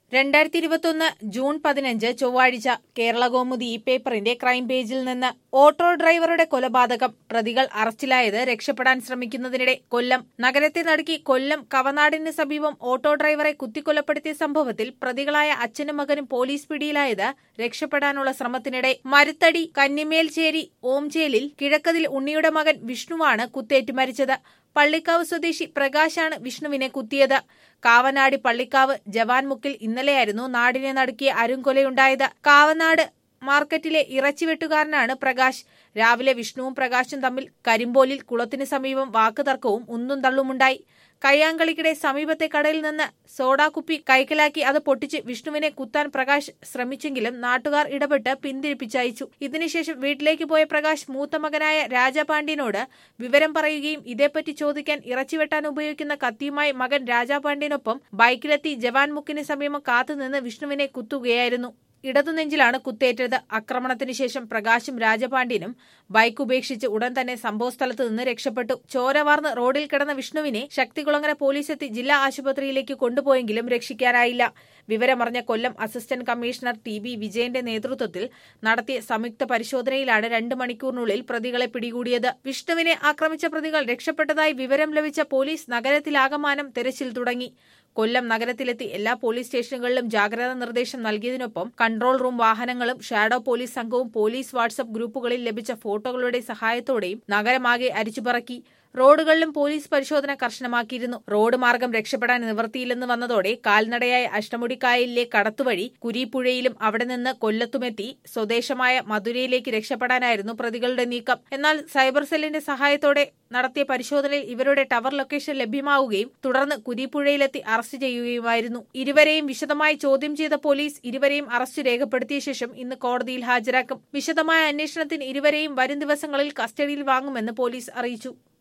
രണ്ടായിരത്തി ഇരുപത്തൊന്ന് ജൂൺ പതിനഞ്ച് ചൊവ്വാഴ്ച കേരള കൗമുദി ഈ പേപ്പറിന്റെ ക്രൈം പേജിൽ നിന്ന് ഓട്ടോ ഡ്രൈവറുടെ കൊലപാതകം പ്രതികൾ അറസ്റ്റിലായത് രക്ഷപ്പെടാൻ ശ്രമിക്കുന്നതിനിടെ കൊല്ലം നഗരത്തെ നടുക്കി കൊല്ലം കവനാടിന് സമീപം ഓട്ടോ ഡ്രൈവറെ കുത്തിക്കൊലപ്പെടുത്തിയ സംഭവത്തിൽ പ്രതികളായ അച്ഛനും മകനും പോലീസ് പിടിയിലായത് രക്ഷപ്പെടാനുള്ള ശ്രമത്തിനിടെ മരുത്തടി കന്നിമേൽച്ചേരി ഓംചേലിൽ കിഴക്കതിൽ ഉണ്ണിയുടെ മകൻ വിഷ്ണുവാണ് കുത്തേറ്റ് മരിച്ചത് പള്ളിക്കാവ് സ്വദേശി പ്രകാശാണ് വിഷ്ണുവിനെ കുത്തിയത് കാവനാടി പള്ളിക്കാവ് ജവാൻ മുക്കിൽ ഇന്നലെയായിരുന്നു നാടിനെ നടുക്കിയ അരുംകൊലയുണ്ടായത് കാവനാട് മാർക്കറ്റിലെ ഇറച്ചിവെട്ടുകാരനാണ് പ്രകാശ് രാവിലെ വിഷ്ണുവും പ്രകാശും തമ്മിൽ കരിമ്പോലിൽ കുളത്തിന് സമീപം വാക്കുതർക്കവും ഉന്തും തള്ളുമുണ്ടായി കയ്യാങ്കളിക്കിടെ സമീപത്തെ കടയിൽ നിന്ന് സോഡാ കുപ്പി കൈക്കലാക്കി അത് പൊട്ടിച്ച് വിഷ്ണുവിനെ കുത്താൻ പ്രകാശ് ശ്രമിച്ചെങ്കിലും നാട്ടുകാർ ഇടപെട്ട് പിന്തിരിപ്പിച്ചയച്ചു ഇതിനുശേഷം വീട്ടിലേക്ക് പോയ പ്രകാശ് മൂത്ത മകനായ രാജാപാണ്ഡ്യനോട് വിവരം പറയുകയും ഇതേപ്പറ്റി ചോദിക്കാൻ ഇറച്ചിവെട്ടാൻ ഉപയോഗിക്കുന്ന കത്തിയുമായി മകൻ രാജാപാണ്ഡ്യനൊപ്പം ബൈക്കിലെത്തി ജവാൻ മുക്കിന് സമീപം കാത്തുനിന്ന് വിഷ്ണുവിനെ കുത്തുകയായിരുന്നു ഇടതുനെഞ്ചിലാണ് കുത്തേറ്റത് ആക്രമണത്തിന് ശേഷം പ്രകാശും രാജപാണ്ഡ്യനും ബൈക്ക് ഉപേക്ഷിച്ച് ഉടൻ തന്നെ സംഭവസ്ഥലത്ത് നിന്ന് രക്ഷപ്പെട്ടു ചോര വാർന്ന് റോഡിൽ കിടന്ന വിഷ്ണുവിനെ ശക്തികുളങ്ങര പോലീസ് എത്തി ജില്ലാ ആശുപത്രിയിലേക്ക് കൊണ്ടുപോയെങ്കിലും രക്ഷിക്കാനായില്ല വിവരമറിഞ്ഞ Kollam assistant commissioner T B വിജയന്റെ നേതൃത്വത്തിൽ നടത്തിയ സംയുക്ത പരിശോധനയിലാണ് രണ്ട് മണിക്കൂറിനുള്ളിൽ പ്രതികളെ പിടികൂടിയത് വിഷ്ണുവിനെ ആക്രമിച്ച പ്രതികൾ രക്ഷപ്പെട്ടതായി വിവരം ലഭിച്ച പോലീസ് നഗരത്തിലാകമാനം തെരച്ചിൽ തുടങ്ങി കൊല്ലം നഗരത്തിലെത്തി എല്ലാ പോലീസ് സ്റ്റേഷനുകളിലും ജാഗ്രതാ നിർദ്ദേശം നൽകിയതിനൊപ്പം കൺട്രോൾ റൂം വാഹനങ്ങളും ഷാഡോ പോലീസ് സംഘവും പോലീസ് വാട്സ്ആപ്പ് ഗ്രൂപ്പുകളിൽ ലഭിച്ച ഫോട്ടോകളുടെ സഹായത്തോടെയും നഗരമാകെ അരിച്ചുപറക്കി റോഡുകളിലും പോലീസ് പരിശോധന കർശനമാക്കിയിരുന്നു റോഡ് മാർഗം രക്ഷപ്പെടാൻ നിവൃത്തിയില്ലെന്ന് വന്നതോടെ കാൽനടയായ അഷ്ടമുടിക്കായലിലെ കടത്തുവഴി കുരീപ്പുഴയിലും അവിടെ നിന്ന് കൊല്ലത്തുമെത്തി സ്വദേശമായ മധുരയിലേക്ക് രക്ഷപ്പെടാനായിരുന്നു പ്രതികളുടെ നീക്കം എന്നാൽ സൈബർ സെല്ലിന്റെ സഹായത്തോടെ നടത്തിയ പരിശോധനയിൽ ഇവരുടെ ടവർ ലൊക്കേഷൻ ലഭ്യമാവുകയും തുടർന്ന് കുരീപ്പുഴയിലെത്തി അറസ്റ്റ് ചെയ്യുകയുമായിരുന്നു ഇരുവരെയും വിശദമായി ചോദ്യം ചെയ്ത പോലീസ് ഇരുവരെയും അറസ്റ്റ് രേഖപ്പെടുത്തിയ ശേഷം ഇന്ന് കോടതിയിൽ ഹാജരാക്കും വിശദമായ അന്വേഷണത്തിന് ഇരുവരെയും വരും ദിവസങ്ങളിൽ കസ്റ്റഡിയിൽ വാങ്ങുമെന്ന് പോലീസ് അറിയിച്ചു